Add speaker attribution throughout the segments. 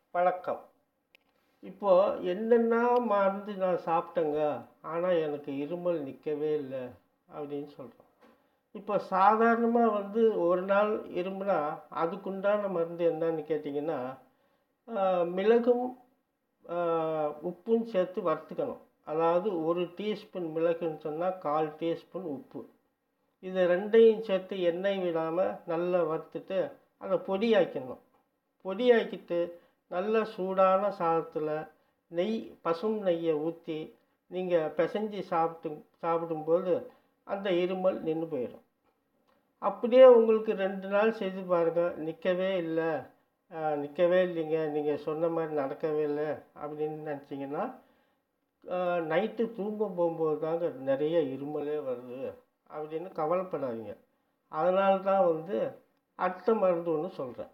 Speaker 1: வணக்கம் இப்போது என்னென்ன மருந்து நான் சாப்பிட்டேங்க ஆனால் எனக்கு இருமல் நிற்கவே இல்லை அப்படின்னு சொல்கிறோம் இப்போ சாதாரணமாக வந்து ஒரு நாள் இருமுனா அதுக்குண்டான மருந்து என்னன்னு கேட்டிங்கன்னா ஆஹ், மிளகும் ஆஹ், உப்பும் சேர்த்து வறுத்துக்கணும் அதாவது ஒரு டீஸ்பூன் மிளகுன்னு சொன்னால் கால் டீஸ்பூன் உப்பு இது ரெண்டையும் சேர்த்து எண்ணெய் விடாமல் நல்லா வறுத்துட்டு அதை பொடியாக்கிடணும் பொடியாக்கிட்டு நல்ல சூடான சாதத்தில் நெய் பசும் நெய்யை ஊற்றி நீங்கள் பிசைஞ்சு சாப்பிட்டு சாப்பிடும்போது அந்த இருமல் நின்று போயிடும் அப்படியே உங்களுக்கு ரெண்டு நாள் செய்து பாருங்கள் நிற்கவே இல்லை நிற்கவே இல்லைங்க நீங்கள் சொன்ன மாதிரி நடக்கவே இல்லை அப்படின்னு நினச்சிங்கன்னா நைட்டு தூங்க போகும்போது தாங்க நிறைய இருமலே வருது அப்படின்னு கவலைப்படாதீங்க அதனால தான் வந்து அடுத்த மருந்து ஒன்று சொல்கிறேன்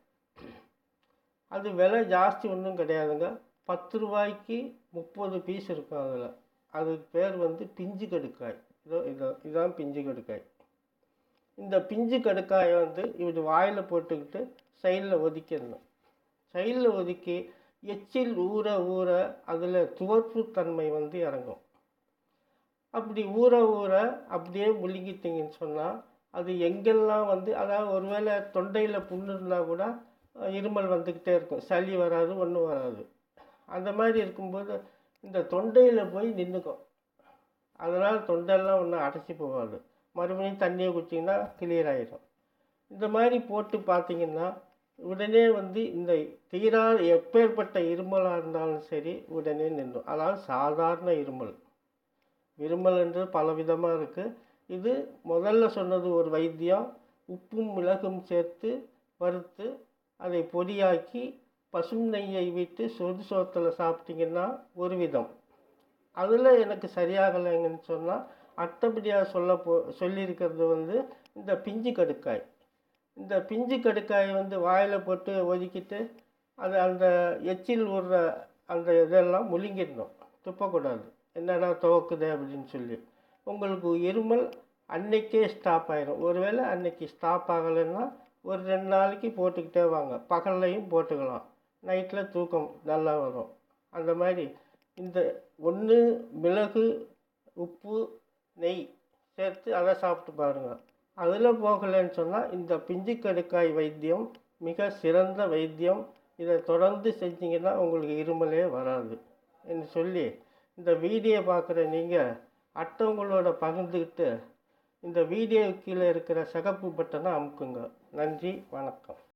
Speaker 1: அது விலை ஜாஸ்தி ஒன்றும் கிடையாதுங்க பத்து ரூபாய்க்கு முப்பது பீஸ் இருக்கும் அதில் அதுக்கு பேர் வந்து பிஞ்சு கடுக்காய் இதோ இதோ இதான் பிஞ்சு கடுக்காய் இந்த பிஞ்சு கடுக்காயை வந்து இப்படி வாயில் போட்டுக்கிட்டு சைடில் ஒதுக்கிடணும் சைடில் ஒதுக்கி எச்சில் ஊற ஊற அதில் துவர்ப்புத்தன்மை வந்து இறங்கும் அப்படி ஊற ஊற அப்படியே முழுங்கிட்டீங்கன்னு சொன்னால் அது எங்கெல்லாம் வந்து அதாவது ஒருவேளை தொண்டையில் புண்ணு இருந்தால் கூட அஹ், இருமல் வந்துக்கிட்டே இருக்கும் சளி வராது ஒன்றும் வராது அந்த மாதிரி இருக்கும்போது இந்த தொண்டையில் போய் நின்றுக்கும் அதனால் தொண்டெல்லாம் ஒன்றும் அடைச்சி போகாது மறுபடியும் தண்ணியை குடிச்சிங்கன்னா கிளியர் ஆகிடும் இந்த மாதிரி போட்டு பார்த்தீங்கன்னா உடனே வந்து இந்த தீரா எப்பேற்பட்ட இருமலாக இருந்தாலும் சரி உடனே நின்றும் அதாவது சாதாரண இருமல் இருமல்ன்றது பல விதமாக இருக்குது இது முதல்ல சொன்னது ஒரு வைத்தியம் உப்பும் மிளகும் சேர்த்து வறுத்து அதை பொடியாக்கி பசும் நெய்யை விட்டு சொது சோத்தில் சாப்பிட்டீங்கன்னா ஒரு விதம் அதில் எனக்கு சரியாகலைங்கன்னு சொன்னால் அடுத்தபடியாக சொல்ல போ சொல்லியிருக்கிறது வந்து இந்த பிஞ்சு கடுக்காய் இந்த பிஞ்சு கடுக்காயை வந்து வாயில் போட்டு ஒதுக்கிட்டு அது அந்த எச்சில் விடுற அந்த இதெல்லாம் முழுங்கிடணும் துப்பக்கூடாது என்னடா துவக்குது அப்படின்னு சொல்லி உங்களுக்கு இருமல் அன்னைக்கே ஸ்டாப் ஆயிடும் ஒருவேளை அன்னைக்கு ஸ்டாப் ஆகலைன்னா ஒரு ரெண்டு நாளைக்கு போட்டுக்கிட்டே வாங்க பகல்லையும் போட்டுக்கலாம் நைட்டில் தூக்கம் நல்லா வரும் அந்த மாதிரி இந்த ஒன்று மிளகு உப்பு நெய் சேர்த்து அதை சாப்பிட்டு பாருங்கள் அதில் போகலைன்னு சொன்னால் இந்த பிஞ்சு கடுக்காய் வைத்தியம் மிக சிறந்த வைத்தியம் இதை தொடர்ந்து செஞ்சீங்கன்னா உங்களுக்கு இருமலே வராது என்று சொல்லி இந்த வீடியோ பார்க்குற நீங்கள் அடுத்தவங்களோட பகிர்ந்துக்கிட்டு இந்த வீடியோ கீழே இருக்கிற சிகப்பு பட்டனை அமுக்குங்க நன்றி வணக்கம்